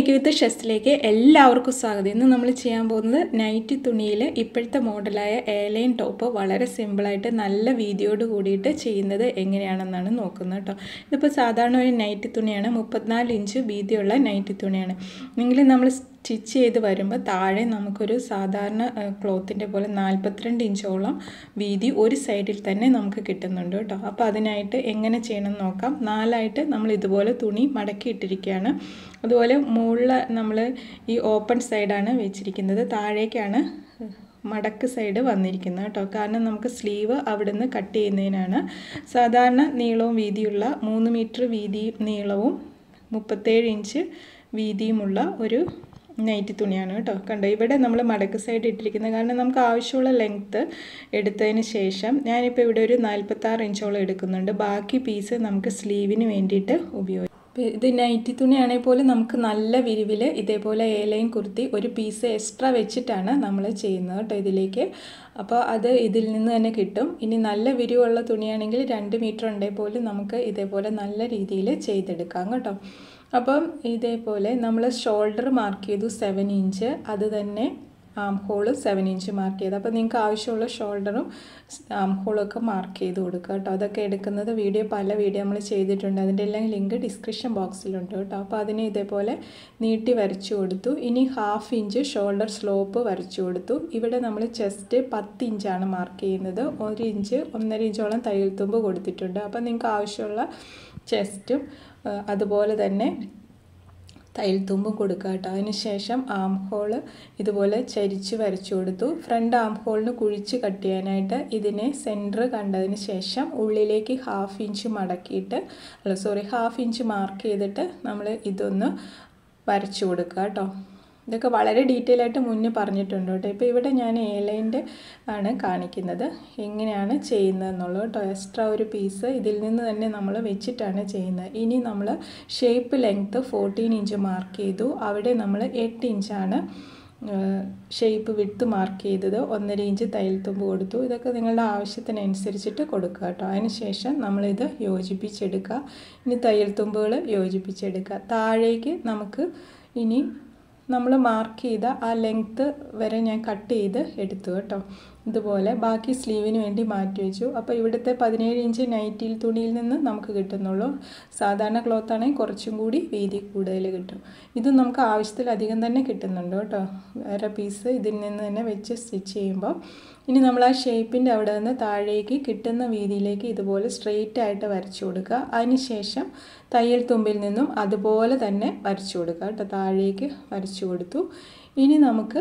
make വിത്ത് ഷെസ്റ്റിലേക്ക് എല്ലാവർക്കും സ്വാഗതം ഇന്ന് നമ്മൾ ചെയ്യാൻ പോകുന്നത് നൈറ്റി തുണിയിൽ ഇപ്പോഴത്തെ മോഡലായ എയർലൈൻ ടോപ്പ് വളരെ സിമ്പിളായിട്ട് നല്ല വീതിയോട് കൂടിയിട്ട് ചെയ്യുന്നത് എങ്ങനെയാണെന്നാണ് നോക്കുന്നത് കേട്ടോ ഇതിപ്പോൾ സാധാരണ ഒരു നൈറ്റി തുണിയാണ് മുപ്പത്തിനാല് ഇഞ്ച് വീതിയുള്ള നൈറ്റി തുണിയാണ് നിങ്ങൾ നമ്മൾ സ്റ്റിച്ച് ചെയ്ത് വരുമ്പോൾ താഴെ നമുക്കൊരു സാധാരണ ക്ലോത്തിൻ്റെ പോലെ നാൽപ്പത്തിരണ്ട് ഇഞ്ചോളം വീതി ഒരു സൈഡിൽ തന്നെ നമുക്ക് കിട്ടുന്നുണ്ട് കേട്ടോ അപ്പോൾ അതിനായിട്ട് എങ്ങനെ ചെയ്യണമെന്ന് നോക്കാം നാലായിട്ട് നമ്മൾ ഇതുപോലെ തുണി മടക്കി ഇട്ടിരിക്കുകയാണ് അതുപോലെ മുകളിൽ നമ്മൾ ഈ ഓപ്പൺ സൈഡാണ് വെച്ചിരിക്കുന്നത് താഴേക്കാണ് മടക്ക് സൈഡ് വന്നിരിക്കുന്നത് കേട്ടോ കാരണം നമുക്ക് സ്ലീവ് അവിടുന്ന് കട്ട് ചെയ്യുന്നതിനാണ് സാധാരണ നീളവും വീതിയുള്ള മൂന്ന് മീറ്റർ വീതി നീളവും മുപ്പത്തേഴ് ഇഞ്ച് വീതിയുമുള്ള ഒരു നൈറ്റി തുണിയാണ് കേട്ടോ കണ്ടോ ഇവിടെ നമ്മൾ മടക്ക് സൈഡ് ഇട്ടിരിക്കുന്നത് കാരണം നമുക്ക് ആവശ്യമുള്ള ലെങ്ത്ത് എടുത്തതിന് ശേഷം ഞാനിപ്പോൾ ഇവിടെ ഒരു നാൽപ്പത്താറ് ഇഞ്ചോളം എടുക്കുന്നുണ്ട് ബാക്കി പീസ് നമുക്ക് സ്ലീവിന് വേണ്ടിയിട്ട് ഉപയോഗിക്കും ഇത് നൈറ്റി തുണിയാണെങ്കിൽ പോലും നമുക്ക് നല്ല വിരിവിൽ ഇതേപോലെ എ ലൈൻ കുർത്തി ഒരു പീസ് എക്സ്ട്രാ വെച്ചിട്ടാണ് നമ്മൾ ചെയ്യുന്നത് കേട്ടോ ഇതിലേക്ക് അപ്പോൾ അത് ഇതിൽ നിന്ന് തന്നെ കിട്ടും ഇനി നല്ല വിരിവുള്ള തുണിയാണെങ്കിൽ രണ്ട് മീറ്റർ ഉണ്ടെങ്കിൽ പോലും നമുക്ക് ഇതേപോലെ നല്ല രീതിയിൽ ചെയ്തെടുക്കാം കേട്ടോ അപ്പം ഇതേപോലെ നമ്മൾ ഷോൾഡർ മാർക്ക് ചെയ്തു സെവൻ ഇഞ്ച് അത് തന്നെ armhole seven inch mark ചെയ്ത് അപ്പോൾ നിങ്ങൾക്ക് ആവശ്യമുള്ള ഷോൾഡറും ആം ഹോളൊക്കെ മാർക്ക് ചെയ്ത് കൊടുക്കുക കേട്ടോ അതൊക്കെ എടുക്കുന്നത് വീഡിയോ പല വീഡിയോ നമ്മൾ ചെയ്തിട്ടുണ്ട് അതിൻ്റെ എല്ലാം ലിങ്ക് ഡിസ്ക്രിപ്ഷൻ ബോക്സിലുണ്ട് കേട്ടോ അപ്പോൾ അതിനെ ഇതേപോലെ നീട്ടി വരച്ചു കൊടുത്തു ഇനി ഹാഫ് ഇഞ്ച് ഷോൾഡർ സ്ലോപ്പ് വരച്ചു കൊടുത്തു ഇവിടെ നമ്മൾ ചെസ്റ്റ് പത്ത് ഇഞ്ചാണ് മാർക്ക് ചെയ്യുന്നത് ഒരു ഇഞ്ച് ഒന്നര ഇഞ്ചോളം തയ്യൽ തുമ്പ് കൊടുത്തിട്ടുണ്ട് അപ്പോൾ നിങ്ങൾക്ക് ആവശ്യമുള്ള ചെസ്റ്റും അതുപോലെ തന്നെ തയ്യൽ തുമ്പും കൊടുക്കുക കേട്ടോ അതിന് ശേഷം ആം ഹോള് ഇതുപോലെ ചരിച്ച് വരച്ചു കൊടുത്തു ഫ്രണ്ട് ആം ഹോളിന് കുഴിച്ച് കട്ട് ചെയ്യാനായിട്ട് ഇതിനെ സെൻറ്റർ കണ്ടതിന് ശേഷം ഉള്ളിലേക്ക് ഹാഫ് ഇഞ്ച് മടക്കിയിട്ട് അല്ല സോറി ഹാഫ് ഇഞ്ച് മാർക്ക് ചെയ്തിട്ട് നമ്മൾ ഇതൊന്ന് വരച്ചു കൊടുക്കുക കേട്ടോ ഇതൊക്കെ വളരെ ഡീറ്റെയിൽ ആയിട്ട് മുന്നേ പറഞ്ഞിട്ടുണ്ട് കേട്ടോ ഇപ്പോൾ ഇവിടെ ഞാൻ എ ലൈൻ്റെ ആണ് കാണിക്കുന്നത് എങ്ങനെയാണ് ചെയ്യുന്നതെന്നുള്ളത് കേട്ടോ എക്സ്ട്രാ ഒരു പീസ് ഇതിൽ നിന്ന് തന്നെ നമ്മൾ വെച്ചിട്ടാണ് ചെയ്യുന്നത് ഇനി നമ്മൾ shape length fourteen inch mark ചെയ്തു അവിടെ നമ്മൾ എട്ട് ഇഞ്ചാണ് ഷേപ്പ് വിട്ട് മാർക്ക് ചെയ്തത് ഒന്നര ഇഞ്ച് തയ്യൽ തുമ്പ് കൊടുത്തു ഇതൊക്കെ നിങ്ങളുടെ ആവശ്യത്തിനനുസരിച്ചിട്ട് കൊടുക്കുക കേട്ടോ അതിന് ശേഷം നമ്മളിത് യോജിപ്പിച്ചെടുക്കുക ഇനി തയ്യൽ തുമ്പുകൾ യോജിപ്പിച്ചെടുക്കുക താഴേക്ക് നമുക്ക് ഇനി നമ്മൾ മാർക്ക് ചെയ്ത ആ ലെങ്ത്ത് വരെ ഞാൻ കട്ട് ചെയ്ത് എടുത്തു കേട്ടോ ഇതുപോലെ ബാക്കി സ്ലീവിന് വേണ്ടി മാറ്റി വെച്ചു അപ്പോൾ ഇവിടുത്തെ പതിനേഴ് ഇഞ്ച് നൈറ്റിൽ തുണിയിൽ നിന്ന് നമുക്ക് കിട്ടുന്നുള്ളൂ സാധാരണ ക്ലോത്ത് ആണെങ്കിൽ കുറച്ചും കൂടി വീതി കൂടുതൽ കിട്ടും ഇത് നമുക്ക് ആവശ്യത്തിലധികം തന്നെ കിട്ടുന്നുണ്ട് കേട്ടോ വേറെ പീസ് ഇതിൽ നിന്ന് തന്നെ വെച്ച് സ്റ്റിച്ച് ചെയ്യുമ്പോൾ ഇനി നമ്മൾ ആ ഷേപ്പിൻ്റെ അവിടെ നിന്ന് താഴേക്ക് കിട്ടുന്ന വീതിയിലേക്ക് ഇതുപോലെ സ്ട്രെയിറ്റ് ആയിട്ട് വരച്ചു കൊടുക്കുക അതിനുശേഷം തയ്യൽ തുമ്പിൽ നിന്നും അതുപോലെ തന്നെ വരച്ചു കൊടുക്കുക കേട്ടോ താഴേക്ക് വരച്ചു കൊടുത്തു ഇനി നമുക്ക്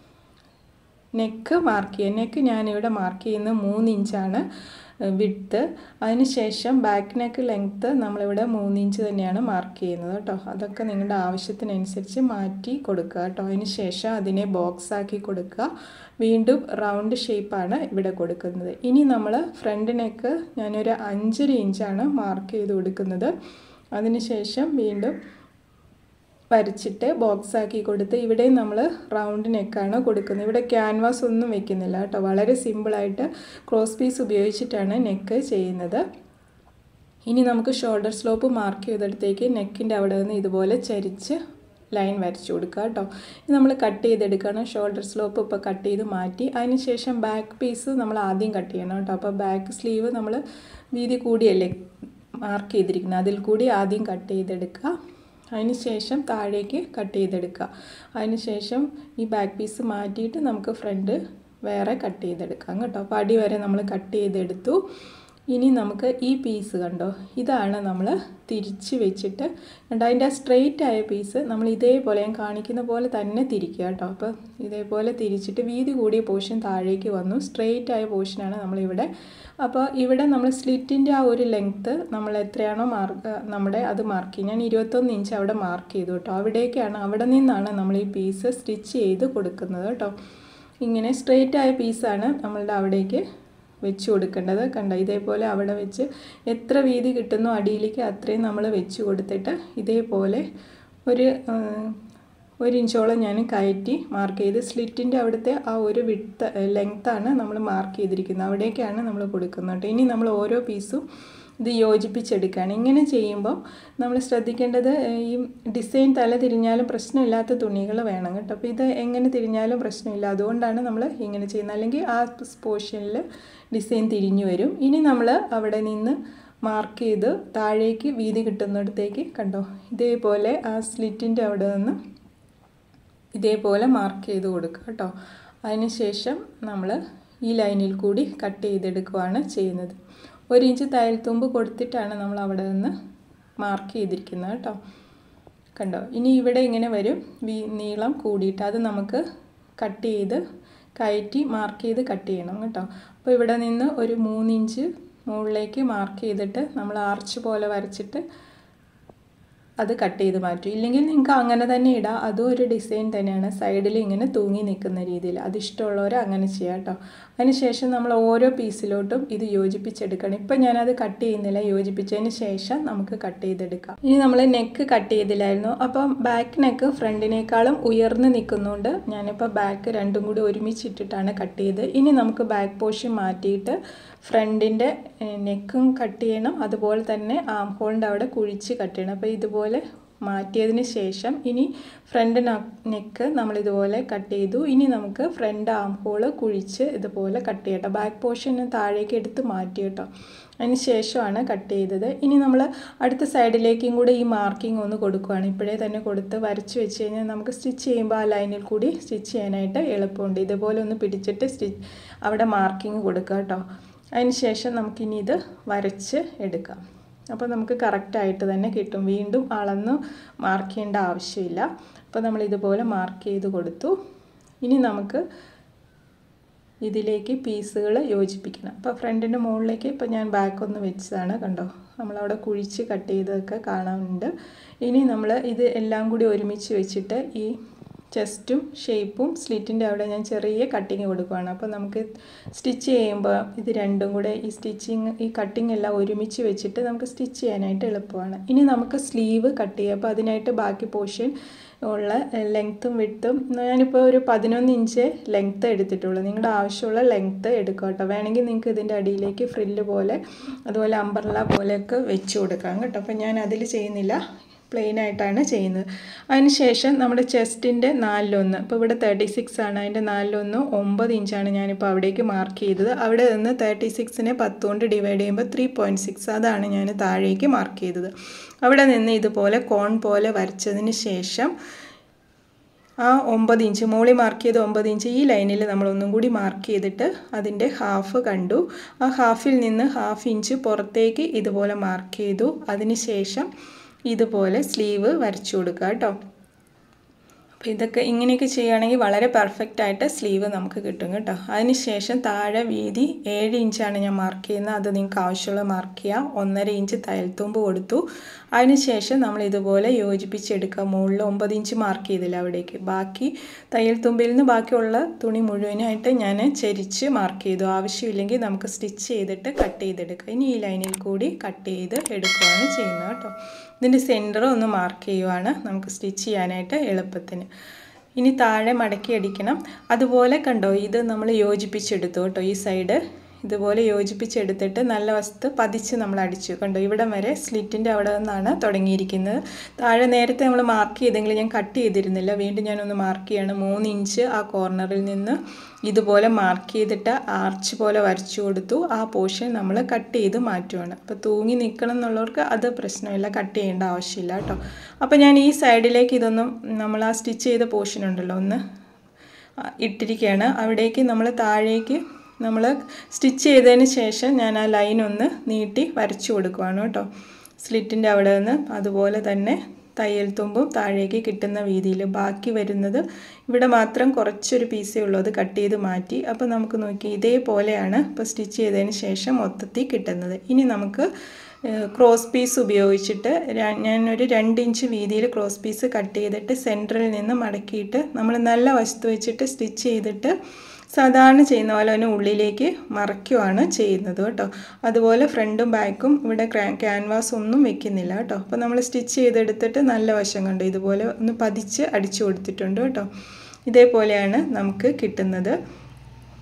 നെക്ക് മാർക്ക് ചെയ്യുക നെക്ക് ഞാനിവിടെ മാർക്ക് ചെയ്യുന്നത് മൂന്ന് ഇഞ്ചാണ് വിഡ്ത്ത് അതിനുശേഷം ബാക്ക് നെക്ക് ലെങ്ത്ത് നമ്മളിവിടെ മൂന്ന് ഇഞ്ച് തന്നെയാണ് മാർക്ക് ചെയ്യുന്നത് കേട്ടോ അതൊക്കെ നിങ്ങളുടെ ആവശ്യത്തിനനുസരിച്ച് മാറ്റി കൊടുക്കുക കേട്ടോ അതിന് ശേഷം അതിനെ ബോക്സ് ആക്കി കൊടുക്കുക വീണ്ടും റൗണ്ട് ഷേപ്പാണ് ഇവിടെ കൊടുക്കുന്നത് ഇനി നമ്മൾ ഫ്രണ്ട് നെക്ക് ഞാനൊരു അഞ്ചര ഇഞ്ചാണ് മാർക്ക് ചെയ്ത് കൊടുക്കുന്നത് അതിനുശേഷം വീണ്ടും വരച്ചിട്ട് ബോക്സ് ആക്കി കൊടുത്ത് ഇവിടെ നമ്മൾ റൗണ്ട് നെക്കാണ് കൊടുക്കുന്നത് ഇവിടെ ക്യാൻവാസ് ഒന്നും വെക്കുന്നില്ല കേട്ടോ വളരെ സിമ്പിളായിട്ട് ക്രോസ് പീസ് ഉപയോഗിച്ചിട്ടാണ് നെക്ക് ചെയ്യുന്നത് ഇനി നമുക്ക് ഷോൾഡർ സ്ലോപ്പ് മാർക്ക് ചെയ്തെടുത്തേക്ക് നെക്കിൻ്റെ അവിടെ നിന്ന് ഇതുപോലെ ചരിച്ച് ലൈൻ വരച്ചു കൊടുക്കുക കേട്ടോ ഇത് നമ്മൾ കട്ട് ചെയ്തെടുക്കണം ഷോൾഡർ സ്ലോപ്പ് ഇപ്പോൾ കട്ട് ചെയ്ത് മാറ്റി അതിനുശേഷം ബാക്ക് പീസ് നമ്മൾ ആദ്യം കട്ട് ചെയ്യണം കേട്ടോ അപ്പോൾ ബാക്ക് സ്ലീവ് നമ്മൾ വീതി കൂടിയല്ലേ മാർക്ക് ചെയ്തിരിക്കുന്നത് അതിൽ കൂടി ആദ്യം കട്ട് ചെയ്തെടുക്കുക അതിന് ശേഷം താഴേക്ക് കട്ട് ചെയ്തെടുക്കുക അതിന് ശേഷം ഈ ബാക്ക് പീസ് മാറ്റിയിട്ട് നമുക്ക് ഫ്രണ്ട് വേറെ കട്ട് ചെയ്തെടുക്കാം കേട്ടോ അപ്പോൾ അടി വരെ നമ്മൾ കട്ട് ചെയ്തെടുത്തു ഇനി നമുക്ക് ഈ പീസ് കണ്ടോ ഇതാണ് നമ്മൾ തിരിച്ച് വെച്ചിട്ട് കണ്ടോ അതിൻ്റെ ആ സ്ട്രെയിറ്റ് ആയ പീസ് നമ്മൾ ഇതേപോലെ ഞാൻ കാണിക്കുന്ന പോലെ തന്നെ തിരിക്കുക കേട്ടോ അപ്പോൾ ഇതേപോലെ തിരിച്ചിട്ട് വീതി കൂടിയ പോർഷൻ താഴേക്ക് വന്നു സ്ട്രെയിറ്റ് ആയ പോർഷനാണ് നമ്മളിവിടെ അപ്പോൾ ഇവിടെ നമ്മൾ സ്ലിറ്റിൻ്റെ ആ ഒരു ലെങ്ത്ത് നമ്മൾ എത്രയാണോ മാർക്ക് നമ്മുടെ അത് മാർക്ക് ചെയ്യും ഞാൻ ഇരുപത്തൊന്ന് ഇഞ്ച് അവിടെ മാർക്ക് ചെയ്തു കേട്ടോ അവിടേക്കാണ് അവിടെ നിന്നാണ് നമ്മൾ ഈ പീസ് സ്റ്റിച്ച് ചെയ്ത് കൊടുക്കുന്നത് കേട്ടോ ഇങ്ങനെ സ്ട്രെയിറ്റ് ആയ പീസാണ് നമ്മളുടെ അവിടേക്ക് വെച്ച് കൊടുക്കേണ്ടത് കണ്ട ഇതേപോലെ അവിടെ വെച്ച് എത്ര വീതി കിട്ടുന്നോ അടിയിലേക്ക് അത്രയും നമ്മൾ വെച്ച് കൊടുത്തിട്ട് ഇതേപോലെ ഒരു ഒരു ഇഞ്ചോളം ഞാൻ കയറ്റി മാർക്ക് ചെയ്ത് സ്ലിറ്റിൻ്റെ അവിടുത്തെ ആ ഒരു വിട്ട് ലെങ്ത്താണ് നമ്മൾ മാർക്ക് ചെയ്തിരിക്കുന്നത് അവിടേക്കാണ് നമ്മൾ കൊടുക്കുന്നത് കേട്ടോ ഇനി നമ്മൾ ഓരോ പീസും ഇത് യോജിപ്പിച്ചെടുക്കുകയാണ് ഇങ്ങനെ ചെയ്യുമ്പോൾ നമ്മൾ ശ്രദ്ധിക്കേണ്ടത് ഈ ഡിസൈൻ തല തിരിഞ്ഞാലും പ്രശ്നമില്ലാത്ത തുണികൾ വേണം കേട്ടോ അപ്പോൾ ഇത് എങ്ങനെ തിരിഞ്ഞാലും പ്രശ്നമില്ല അതുകൊണ്ടാണ് നമ്മൾ ഇങ്ങനെ ചെയ്യുന്നത് അല്ലെങ്കിൽ ആ പോർഷനിൽ ഡിസൈൻ തിരിഞ്ഞു വരും ഇനി നമ്മൾ അവിടെ നിന്ന് മാർക്ക് ചെയ്ത് താഴേക്ക് വീതി കിട്ടുന്നിടത്തേക്ക് കണ്ടോ ഇതേപോലെ ആ സ്ലിറ്റിൻ്റെ അവിടെ നിന്ന് ഇതേപോലെ മാർക്ക് ചെയ്ത് കൊടുക്കുക കേട്ടോ അതിനുശേഷം നമ്മൾ ഈ ലൈനിൽ കൂടി കട്ട് ചെയ്തെടുക്കുകയാണ് ചെയ്യുന്നത് ഒരു ഇഞ്ച് തയ്യൽത്തുമ്പ് കൊടുത്തിട്ടാണ് നമ്മൾ അവിടെ നിന്ന് മാർക്ക് ചെയ്തിരിക്കുന്നത് കേട്ടോ കണ്ടോ ഇനി ഇവിടെ ഇങ്ങനെ വരും വീ നീളം കൂടിയിട്ട് അത് നമുക്ക് കട്ട് ചെയ്ത് കയറ്റി മാർക്ക് ചെയ്ത് കട്ട് ചെയ്യണം കേട്ടോ അപ്പോൾ ഇവിടെ നിന്ന് ഒരു മൂന്നിഞ്ച് മുകളിലേക്ക് മാർക്ക് ചെയ്തിട്ട് നമ്മൾ ആർച്ച് പോലെ വരച്ചിട്ട് അത് കട്ട് ചെയ്ത് മാറ്റും ഇല്ലെങ്കിൽ നിങ്ങൾക്ക് അങ്ങനെ തന്നെ ഇടാം അതും ഒരു ഡിസൈൻ തന്നെയാണ് സൈഡിൽ ഇങ്ങനെ തൂങ്ങി നിൽക്കുന്ന രീതിയിൽ അത് ഇഷ്ടമുള്ളവർ അങ്ങനെ ചെയ്യാം കേട്ടോ അതിനുശേഷം നമ്മൾ ഓരോ പീസിലോട്ടും ഇത് യോജിപ്പിച്ചെടുക്കണം ഇപ്പം ഞാനത് കട്ട് ചെയ്യുന്നില്ല യോജിപ്പിച്ചതിന് ശേഷം നമുക്ക് കട്ട് ചെയ്തെടുക്കാം ഇനി നമ്മൾ നെക്ക് കട്ട് ചെയ്തില്ലായിരുന്നു അപ്പം ബാക്ക് നെക്ക് ഫ്രണ്ടിനേക്കാളും ഉയർന്ന് നിൽക്കുന്നതുകൊണ്ട് ഞാനിപ്പോൾ ബാക്ക് രണ്ടും കൂടി ഒരുമിച്ചിട്ടിട്ടാണ് കട്ട് ചെയ്ത് ഇനി നമുക്ക് ബാക്ക് പോർഷൻ മാറ്റിയിട്ട് ഫ്രണ്ടിൻ്റെ നെക്കും കട്ട് ചെയ്യണം അതുപോലെ തന്നെ ആം ഹോളിൻ്റെ അവിടെ കുഴിച്ച് കട്ട് ചെയ്യണം അപ്പോൾ ഇതുപോലെ മാറ്റിയതിന് ശേഷം ഇനി ഫ്രണ്ട് നെക്ക് നമ്മൾ ഇതുപോലെ കട്ട് ചെയ്തു ഇനി നമുക്ക് ഫ്രണ്ട് ആം ഹോള് കുഴിച്ച് ഇതുപോലെ കട്ട് ചെയ്യട്ടോ ബാക്ക് പോർഷൻ താഴേക്ക് എടുത്ത് മാറ്റി കേട്ടോ അതിന് ശേഷമാണ് കട്ട് ചെയ്തത് ഇനി നമ്മൾ അടുത്ത സൈഡിലേക്കും കൂടെ ഈ മാർക്കിംഗ് ഒന്ന് കൊടുക്കുകയാണ് ഇപ്പോഴേ തന്നെ കൊടുത്ത് വരച്ച് വെച്ച് കഴിഞ്ഞാൽ നമുക്ക് സ്റ്റിച്ച് ചെയ്യുമ്പോൾ ആ ലൈനിൽ കൂടി സ്റ്റിച്ച് ചെയ്യാനായിട്ട് എളുപ്പമുണ്ട് ഇതുപോലെ ഒന്ന് പിടിച്ചിട്ട് സ്റ്റിച്ച് അവിടെ മാർക്കിംഗ് കൊടുക്കുക കേട്ടോ അതിന് ശേഷം നമുക്കിനി ഇത് വരച്ച് എടുക്കാം അപ്പോൾ നമുക്ക് കറക്റ്റായിട്ട് തന്നെ കിട്ടും വീണ്ടും അളന്ന് മാർക്ക് ചെയ്യേണ്ട ആവശ്യമില്ല അപ്പോൾ നമ്മൾ ഇതുപോലെ മാർക്ക് ചെയ്ത് കൊടുത്തു ഇനി നമുക്ക് ഇതിലേക്ക് പീസുകൾ യോജിപ്പിക്കണം അപ്പോൾ ഫ്രണ്ടിൻ്റെ മുകളിലേക്ക് ഇപ്പോൾ ഞാൻ ബാക്ക് ഒന്ന് വെച്ചതാണ് കണ്ടോ നമ്മളവിടെ കുഴിച്ച് കട്ട് ചെയ്തതൊക്കെ കാണാനുണ്ട് ഇനി നമ്മൾ ഇത് എല്ലാം കൂടി ഒരുമിച്ച് വെച്ചിട്ട് ഈ ചെസ്റ്റും ഷേപ്പും സ്ലിറ്റിൻ്റെ അവിടെ ഞാൻ ചെറിയ കട്ടിങ് കൊടുക്കുകയാണ് അപ്പോൾ നമുക്ക് സ്റ്റിച്ച് ചെയ്യുമ്പോൾ ഇത് രണ്ടും കൂടെ ഈ സ്റ്റിച്ചിങ് ഈ കട്ടിങ് എല്ലാം ഒരുമിച്ച് വെച്ചിട്ട് നമുക്ക് സ്റ്റിച്ച് ചെയ്യാനായിട്ട് എളുപ്പമാണ് ഇനി നമുക്ക് സ്ലീവ് കട്ട് ചെയ്യാം അപ്പോൾ അതിനായിട്ട് ബാക്കി പോർഷൻ ഉള്ള ലെങ്ത്തും വിട്ടും ഞാനിപ്പോൾ ഒരു പതിനൊന്ന് ഇഞ്ച് ലെങ്ത്ത് എടുത്തിട്ടുള്ളൂ നിങ്ങളുടെ ആവശ്യമുള്ള ലെങ്ത്ത് എടുക്കുക കേട്ടോ വേണമെങ്കിൽ നിങ്ങൾക്ക് ഇതിൻ്റെ അടിയിലേക്ക് ഫ്രില്ല് പോലെ അതുപോലെ അമ്പർല പോലെയൊക്കെ വെച്ച് കൊടുക്കാം കേട്ടോ അപ്പോൾ ഞാൻ അതിൽ ചെയ്യുന്നില്ല പ്ലെയിൻ ആയിട്ടാണ് ചെയ്യുന്നത് അതിനുശേഷം നമ്മുടെ ചെസ്റ്റിൻ്റെ നാലിലൊന്ന് ഇപ്പോൾ ഇവിടെ തേർട്ടി സിക്സ് ആണ് അതിൻ്റെ നാലിലൊന്ന് ഒമ്പത് ഇഞ്ചാണ് ഞാനിപ്പോൾ അവിടേക്ക് മാർക്ക് ചെയ്തത് അവിടെ നിന്ന് തേർട്ടി സിക്സിനെ പത്ത് കൊണ്ട് ഡിവൈഡ് ചെയ്യുമ്പോൾ ത്രീ പോയിൻറ്റ് സിക്സ് അതാണ് ഞാൻ താഴേക്ക് മാർക്ക് ചെയ്തത് അവിടെ നിന്ന് ഇതുപോലെ കോൺ പോലെ വരച്ചതിന് ശേഷം ആ ഒമ്പത് ഇഞ്ച് മോളി മാർക്ക് ചെയ്ത ഒമ്പത് ഇഞ്ച് ഈ ലൈനിൽ നമ്മൾ ഒന്നും കൂടി മാർക്ക് ചെയ്തിട്ട് അതിൻ്റെ ഹാഫ് കണ്ടു ആ ഹാഫിൽ നിന്ന് ഹാഫ് ഇഞ്ച് പുറത്തേക്ക് ഇതുപോലെ മാർക്ക് ചെയ്തു അതിന് ശേഷം ഇതുപോലെ സ്ലീവ് വരച്ചു കൊടുക്കുക കേട്ടോ അപ്പോൾ ഇതൊക്കെ ഇങ്ങനെയൊക്കെ ചെയ്യുകയാണെങ്കിൽ വളരെ പെർഫെക്റ്റ് ആയിട്ട് സ്ലീവ് നമുക്ക് കിട്ടും കേട്ടോ അതിനുശേഷം താഴെ വീതി ഏഴ് ഇഞ്ചാണ് ഞാൻ മാർക്ക് ചെയ്യുന്നത് അത് നിങ്ങൾക്ക് ആവശ്യമുള്ള മാർക്ക് ചെയ്യാം ഒന്നര ഇഞ്ച് തയ്യൽത്തുമ്പ് കൊടുത്തു അതിനുശേഷം നമ്മൾ ഇതുപോലെ യോജിപ്പിച്ചെടുക്കുക മുകളിൽ ഒമ്പത് ഇഞ്ച് മാർക്ക് ചെയ്തില്ല അവിടേക്ക് ബാക്കി തയ്യൽ തുമ്പിൽ നിന്ന് ബാക്കിയുള്ള തുണി മുഴുവനായിട്ട് ഞാൻ ചരിച്ച് മാർക്ക് ചെയ്തു ആവശ്യമില്ലെങ്കിൽ നമുക്ക് സ്റ്റിച്ച് ചെയ്തിട്ട് കട്ട് ചെയ്തെടുക്കുക ഇനി ഈ ലൈനിൽ കൂടി കട്ട് ചെയ്ത് എടുക്കുകയാണ് ചെയ്യുന്നത് കേട്ടോ ഇതിൻ്റെ സെൻറ്റർ ഒന്ന് മാർക്ക് ചെയ്യുവാണ് നമുക്ക് സ്റ്റിച്ച് ചെയ്യാനായിട്ട് എളുപ്പത്തിന് ഇനി താഴെ മടക്കി അടിക്കണം അതുപോലെ കണ്ടോ ഇത് നമ്മൾ യോജിപ്പിച്ചെടുത്തു കേട്ടോ ഈ സൈഡ് ഇതുപോലെ യോജിപ്പിച്ചെടുത്തിട്ട് നല്ല വസ്തു പതിച്ച് നമ്മൾ അടിച്ചു കണ്ടോ ഇവിടം വരെ സ്ലിറ്റിൻ്റെ അവിടെ നിന്നാണ് തുടങ്ങിയിരിക്കുന്നത് താഴെ നേരത്തെ നമ്മൾ മാർക്ക് ചെയ്തെങ്കിൽ ഞാൻ കട്ട് ചെയ്തിരുന്നില്ല വീണ്ടും ഞാനൊന്ന് മാർക്ക് ചെയ്യാണ് മൂന്ന് ഇഞ്ച് ആ കോർണറിൽ നിന്ന് ഇതുപോലെ മാർക്ക് ചെയ്തിട്ട് ആർച്ച് പോലെ വരച്ചു കൊടുത്തു ആ പോർഷൻ നമ്മൾ കട്ട് ചെയ്ത് മാറ്റുവാണ് അപ്പോൾ തൂങ്ങി നിൽക്കണം എന്നുള്ളവർക്ക് അത് പ്രശ്നമില്ല കട്ട് ചെയ്യേണ്ട ആവശ്യമില്ല കേട്ടോ അപ്പോൾ ഞാൻ ഈ സൈഡിലേക്ക് ഇതൊന്നും നമ്മൾ ആ സ്റ്റിച്ച് ചെയ്ത പോർഷൻ ഉണ്ടല്ലോ ഒന്ന് ഇട്ടിരിക്കുകയാണ് അവിടേക്ക് നമ്മൾ താഴേക്ക് നമ്മൾ സ്റ്റിച്ച് ചെയ്തതിന് ശേഷം ഞാൻ ആ ലൈൻ ഒന്ന് നീട്ടി വരച്ചു കൊടുക്കുവാണ് കേട്ടോ സ്ലിറ്റിൻ്റെ അവിടെ നിന്ന് അതുപോലെ തന്നെ തയ്യൽ തുമ്പും താഴേക്ക് കിട്ടുന്ന രീതിയിൽ ബാക്കി വരുന്നത് ഇവിടെ മാത്രം കുറച്ചൊരു പീസേ ഉള്ളൂ അത് കട്ട് ചെയ്ത് മാറ്റി അപ്പോൾ നമുക്ക് നോക്കി ഇതേപോലെയാണ് ഇപ്പോൾ സ്റ്റിച്ച് ചെയ്തതിന് ശേഷം മൊത്തത്തിൽ കിട്ടുന്നത് ഇനി നമുക്ക് ക്രോസ് പീസ് ഉപയോഗിച്ചിട്ട് ഞാനൊരു രണ്ട് ഇഞ്ച് വീതിയിൽ ക്രോസ് പീസ് കട്ട് ചെയ്തിട്ട് സെൻറ്ററിൽ നിന്ന് മടക്കിയിട്ട് നമ്മൾ നല്ല വശത്ത് വെച്ചിട്ട് സ്റ്റിച്ച് ചെയ്തിട്ട് സാധാരണ ചെയ്യുന്ന പോലെ തന്നെ ഉള്ളിലേക്ക് മറയ്ക്കുവാണ് ചെയ്യുന്നത് കേട്ടോ അതുപോലെ ഫ്രണ്ടും ബാക്കും ഇവിടെ ക്യാൻവാസ് ഒന്നും വെക്കുന്നില്ല കേട്ടോ അപ്പോൾ നമ്മൾ സ്റ്റിച്ച് ചെയ്തെടുത്തിട്ട് നല്ല വശം കണ്ടു ഇതുപോലെ ഒന്ന് പതിച്ച് അടിച്ചു കൊടുത്തിട്ടുണ്ട് കേട്ടോ ഇതേപോലെയാണ് നമുക്ക് കിട്ടുന്നത്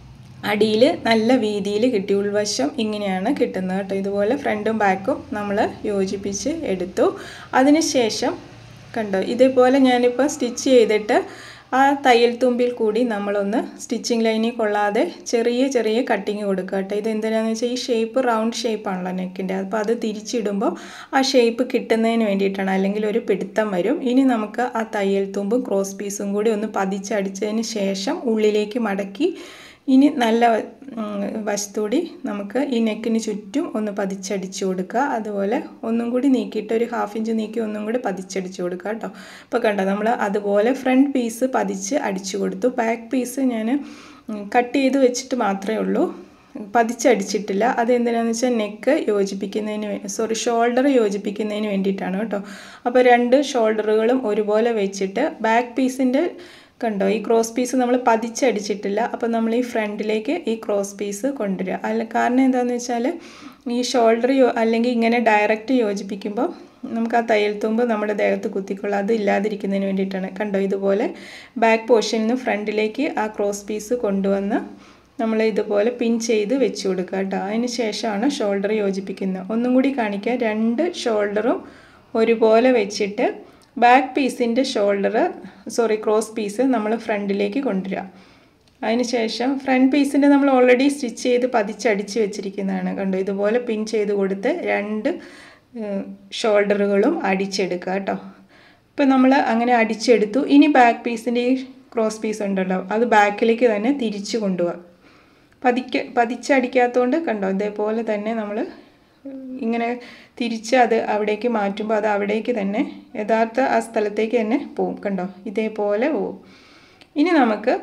അടിയിൽ നല്ല വീതിയിൽ കിട്ടി ഉൾവശം ഇങ്ങനെയാണ് കിട്ടുന്നത് കേട്ടോ ഇതുപോലെ ഫ്രണ്ടും ബാക്കും നമ്മൾ യോജിപ്പിച്ച് എടുത്തു അതിനുശേഷം കണ്ടോ ഇതേപോലെ ഞാനിപ്പോൾ സ്റ്റിച്ച് ചെയ്തിട്ട് ആ തയ്യൽ തുമ്പിൽ കൂടി നമ്മളൊന്ന് സ്റ്റിച്ചിങ് ലൈനിൽ കൊള്ളാതെ ചെറിയ ചെറിയ കട്ടിങ് കൊടുക്കുക കേട്ടോ ഇത് എന്തിനാണെന്ന് വെച്ചാൽ ഈ ഷേപ്പ് റൗണ്ട് ഷേപ്പാണല്ലോ നെക്കിൻ്റെ അപ്പോൾ അത് തിരിച്ചിടുമ്പോൾ ആ ഷേപ്പ് കിട്ടുന്നതിന് വേണ്ടിയിട്ടാണ് അല്ലെങ്കിൽ ഒരു പിടുത്തം വരും ഇനി നമുക്ക് ആ തയ്യൽ തുമ്പും ക്രോസ് പീസും കൂടി ഒന്ന് പതിച്ചടിച്ചതിന് ശേഷം ഉള്ളിലേക്ക് മടക്കി ഇനി നല്ല വശത്തൂടി നമുക്ക് ഈ നെക്കിന് ചുറ്റും ഒന്ന് പതിച്ചടിച്ച് കൊടുക്കുക അതുപോലെ ഒന്നും കൂടി നീക്കിയിട്ട് ഒരു ഹാഫ് ഇഞ്ച് നീക്കി ഒന്നും കൂടി പതിച്ചടിച്ച് കൊടുക്കുക കേട്ടോ ഇപ്പോൾ കണ്ടോ നമ്മൾ അതുപോലെ ഫ്രണ്ട് പീസ് പതിച്ച് അടിച്ചു കൊടുത്തു ബാക്ക് പീസ് ഞാൻ കട്ട് ചെയ്ത് വെച്ചിട്ട് മാത്രമേ ഉള്ളൂ പതിച്ചടിച്ചിട്ടില്ല അതെന്തിനാന്ന് വെച്ചാൽ നെക്ക് യോജിപ്പിക്കുന്നതിന് സോറി ഷോൾഡർ യോജിപ്പിക്കുന്നതിന് വേണ്ടിയിട്ടാണ് കേട്ടോ അപ്പോൾ രണ്ട് ഷോൾഡറുകളും ഒരുപോലെ വെച്ചിട്ട് ബാക്ക് പീസിൻ്റെ കണ്ടോ ഈ ക്രോസ് പീസ് നമ്മൾ പതിച്ചടിച്ചിട്ടില്ല അപ്പോൾ നമ്മൾ ഈ ഫ്രണ്ടിലേക്ക് ഈ ക്രോസ് പീസ് കൊണ്ടുവരിക അല്ല കാരണം എന്താണെന്ന് വെച്ചാൽ ഈ ഷോൾഡർ യോ അല്ലെങ്കിൽ ഇങ്ങനെ ഡയറക്റ്റ് യോജിപ്പിക്കുമ്പോൾ നമുക്ക് ആ തയ്യൽ തുമ്പ് നമ്മുടെ ദേഹത്ത് കുത്തിക്കൊള്ളും അത് ഇല്ലാതിരിക്കുന്നതിന് വേണ്ടിയിട്ടാണ് കണ്ടോ ഇതുപോലെ ബാക്ക് പോർഷനിൽ നിന്ന് ഫ്രണ്ടിലേക്ക് ആ ക്രോസ് പീസ് കൊണ്ടുവന്ന് നമ്മൾ ഇതുപോലെ പിൻ ചെയ്ത് വെച്ച് കൊടുക്കുക കേട്ടോ അതിന് ശേഷമാണ് ഷോൾഡർ യോജിപ്പിക്കുന്നത് ഒന്നും കൂടി കാണിക്കുക രണ്ട് ഷോൾഡറും ഒരുപോലെ വെച്ചിട്ട് ബാക്ക് പീസിൻ്റെ ഷോൾഡർ സോറി ക്രോസ് പീസ് നമ്മൾ ഫ്രണ്ടിലേക്ക് കൊണ്ടുവരിക അതിനുശേഷം ഫ്രണ്ട് പീസിൻ്റെ നമ്മൾ ഓൾറെഡി സ്റ്റിച്ച് ചെയ്ത് പതിച്ചടിച്ച് വെച്ചിരിക്കുന്നതാണ് കണ്ടോ ഇതുപോലെ പിൻ ചെയ്ത് കൊടുത്ത് രണ്ട് ഷോൾഡറുകളും അടിച്ചെടുക്കുക കേട്ടോ ഇപ്പം നമ്മൾ അങ്ങനെ അടിച്ചെടുത്തു ഇനി ബാക്ക് പീസിൻ്റെ ഈ ക്രോസ് പീസ് ഉണ്ടല്ലോ അത് ബാക്കിലേക്ക് തന്നെ തിരിച്ചു കൊണ്ടുപോകുക പതിക്ക പതിച്ചടിക്കാത്തതുകൊണ്ട് കണ്ടോ ഇതേപോലെ തന്നെ നമ്മൾ ഇങ്ങനെ തിരിച്ച് അത് അവിടേക്ക് മാറ്റുമ്പോൾ അത് അവിടേക്ക് തന്നെ യഥാർത്ഥ ആ സ്ഥലത്തേക്ക് തന്നെ പോവും കണ്ടോ ഇതേപോലെ പോവും ഇനി നമുക്ക്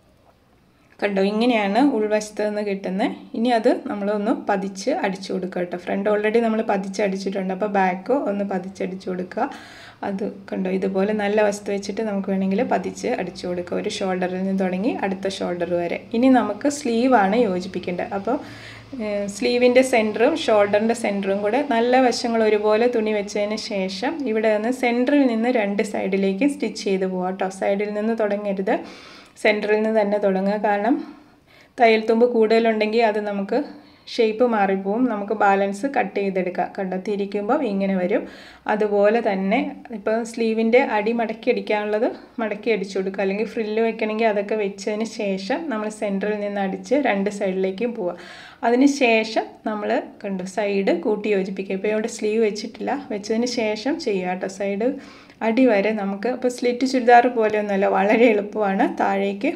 കണ്ടോ ഇങ്ങനെയാണ് ഉൾവശത്ത് നിന്ന് കിട്ടുന്നത് ഇനി അത് നമ്മളൊന്ന് പതിച്ച് അടിച്ചു കൊടുക്കുക കേട്ടോ ഫ്രണ്ട് ഓൾറെഡി നമ്മൾ പതിച്ച് അടിച്ചിട്ടുണ്ട് അപ്പോൾ ബാക്ക് ഒന്ന് പതിച്ചടിച്ചു കൊടുക്കുക അത് കണ്ടോ ഇതുപോലെ നല്ല വസ്തു വെച്ചിട്ട് നമുക്ക് വേണമെങ്കിൽ പതിച്ച് അടിച്ചു കൊടുക്കുക ഒരു ഷോൾഡറിൽ നിന്ന് തുടങ്ങി അടുത്ത ഷോൾഡർ വരെ ഇനി നമുക്ക് സ്ലീവാണ് യോജിപ്പിക്കേണ്ടത് അപ്പോൾ സ്ലീവിൻ്റെ സെൻറ്ററും ഷോൾഡറിൻ്റെ സെൻറ്ററും കൂടെ നല്ല വശങ്ങൾ ഒരുപോലെ തുണി വെച്ചതിന് ശേഷം ഇവിടെ നിന്ന് സെൻറ്ററിൽ നിന്ന് രണ്ട് സൈഡിലേക്ക് സ്റ്റിച്ച് ചെയ്ത് പോകാം കേട്ടോ സൈഡിൽ നിന്ന് തുടങ്ങരുത് സെൻറ്ററിൽ നിന്ന് തന്നെ തുടങ്ങുക കാരണം തയ്യൽ തുമ്പ് കൂടുതലുണ്ടെങ്കിൽ അത് നമുക്ക് ഷേപ്പ് മാറിപ്പോവും നമുക്ക് ബാലൻസ് കട്ട് ചെയ്തെടുക്കാം കണ്ടോ തിരിക്കുമ്പോൾ ഇങ്ങനെ വരും അതുപോലെ തന്നെ ഇപ്പോൾ സ്ലീവിൻ്റെ അടി മടക്കി അടിക്കാനുള്ളത് മടക്കി അടിച്ചു കൊടുക്കുക അല്ലെങ്കിൽ ഫ്രില്ല് വെക്കണമെങ്കിൽ അതൊക്കെ വെച്ചതിന് ശേഷം നമ്മൾ സെൻറ്ററിൽ നിന്ന് അടിച്ച് രണ്ട് സൈഡിലേക്കും പോവുക അതിന് ശേഷം നമ്മൾ കണ്ടു സൈഡ് കൂട്ടി യോജിപ്പിക്കുക ഇപ്പോൾ ഇവിടെ സ്ലീവ് വെച്ചിട്ടില്ല വെച്ചതിന് ശേഷം ചെയ്യുക കേട്ടോ സൈഡ് അടി വരെ നമുക്ക് ഇപ്പോൾ സ്ലിറ്റ് ചുരിദാർ പോലെയൊന്നുമല്ല വളരെ എളുപ്പമാണ് താഴേക്ക്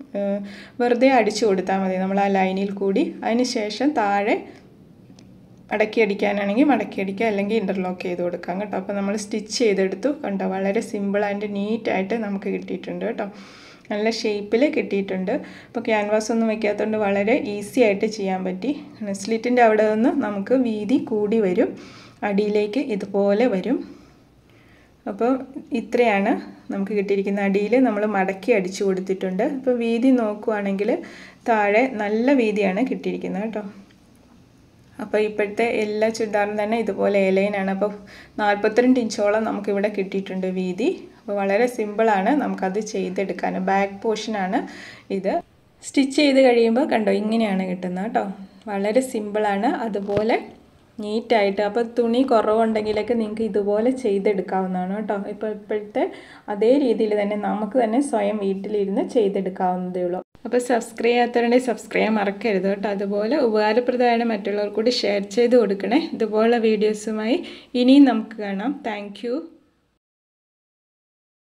വെറുതെ അടിച്ചു കൊടുത്താൽ മതി നമ്മൾ ആ ലൈനിൽ കൂടി അതിന് ശേഷം താഴെ മടക്കി അടിക്കാനാണെങ്കിൽ മടക്കി അടിക്കുക അല്ലെങ്കിൽ ഇൻ്റർലോക്ക് ചെയ്ത് കൊടുക്കാം കേട്ടോ അപ്പോൾ നമ്മൾ സ്റ്റിച്ച് ചെയ്തെടുത്തു കണ്ടോ വളരെ സിമ്പിൾ ആൻഡ് നീറ്റായിട്ട് നമുക്ക് കിട്ടിയിട്ടുണ്ട് കേട്ടോ നല്ല ഷേപ്പിൽ കിട്ടിയിട്ടുണ്ട് അപ്പോൾ ക്യാൻവാസ് ഒന്നും വയ്ക്കാത്തതുകൊണ്ട് വളരെ ഈസി ആയിട്ട് ചെയ്യാൻ പറ്റി സ്ലിറ്റിൻ്റെ അവിടെ നിന്ന് നമുക്ക് വീതി കൂടി വരും അടിയിലേക്ക് ഇതുപോലെ വരും അപ്പോൾ ഇത്രയാണ് നമുക്ക് കിട്ടിയിരിക്കുന്ന അടിയിൽ നമ്മൾ മടക്കി അടിച്ചു കൊടുത്തിട്ടുണ്ട് അപ്പോൾ വീതി നോക്കുവാണെങ്കിൽ താഴെ നല്ല വീതിയാണ് കിട്ടിയിരിക്കുന്നത് കേട്ടോ അപ്പോൾ ഇപ്പോഴത്തെ എല്ലാ ചുരിദാറും തന്നെ ഇതുപോലെ എലൈനാണ് അപ്പോൾ നാൽപ്പത്തിരണ്ട് ഇഞ്ചോളം നമുക്കിവിടെ കിട്ടിയിട്ടുണ്ട് വീതി അപ്പോൾ വളരെ സിമ്പിളാണ് നമുക്കത് ചെയ്തെടുക്കാൻ ബാക്ക് പോർഷനാണ് ഇത് സ്റ്റിച്ച് ചെയ്ത് കഴിയുമ്പോൾ കണ്ടോ ഇങ്ങനെയാണ് കിട്ടുന്നത് കേട്ടോ വളരെ സിമ്പിളാണ് അതുപോലെ നീറ്റായിട്ട് അപ്പോൾ തുണി കുറവുണ്ടെങ്കിലൊക്കെ നിങ്ങൾക്ക് ഇതുപോലെ ചെയ്തെടുക്കാവുന്നതാണ് കേട്ടോ ഇപ്പോൾ ഇപ്പോഴത്തെ അതേ രീതിയിൽ തന്നെ നമുക്ക് തന്നെ സ്വയം വീട്ടിലിരുന്ന് ചെയ്തെടുക്കാവുന്നതേ ഉള്ളൂ അപ്പോൾ സബ്സ്ക്രൈബ് ചെയ്യാത്തവരുണ്ടെങ്കിൽ സബ്സ്ക്രൈബ് ചെയ്യാൻ മറക്കരുത് കേട്ടോ അതുപോലെ ഉപകാരപ്രദമായ മറ്റുള്ളവർ കൂടി ഷെയർ ചെയ്ത് കൊടുക്കണേ ഇതുപോലുള്ള വീഡിയോസുമായി ഇനിയും നമുക്ക് കാണാം താങ്ക്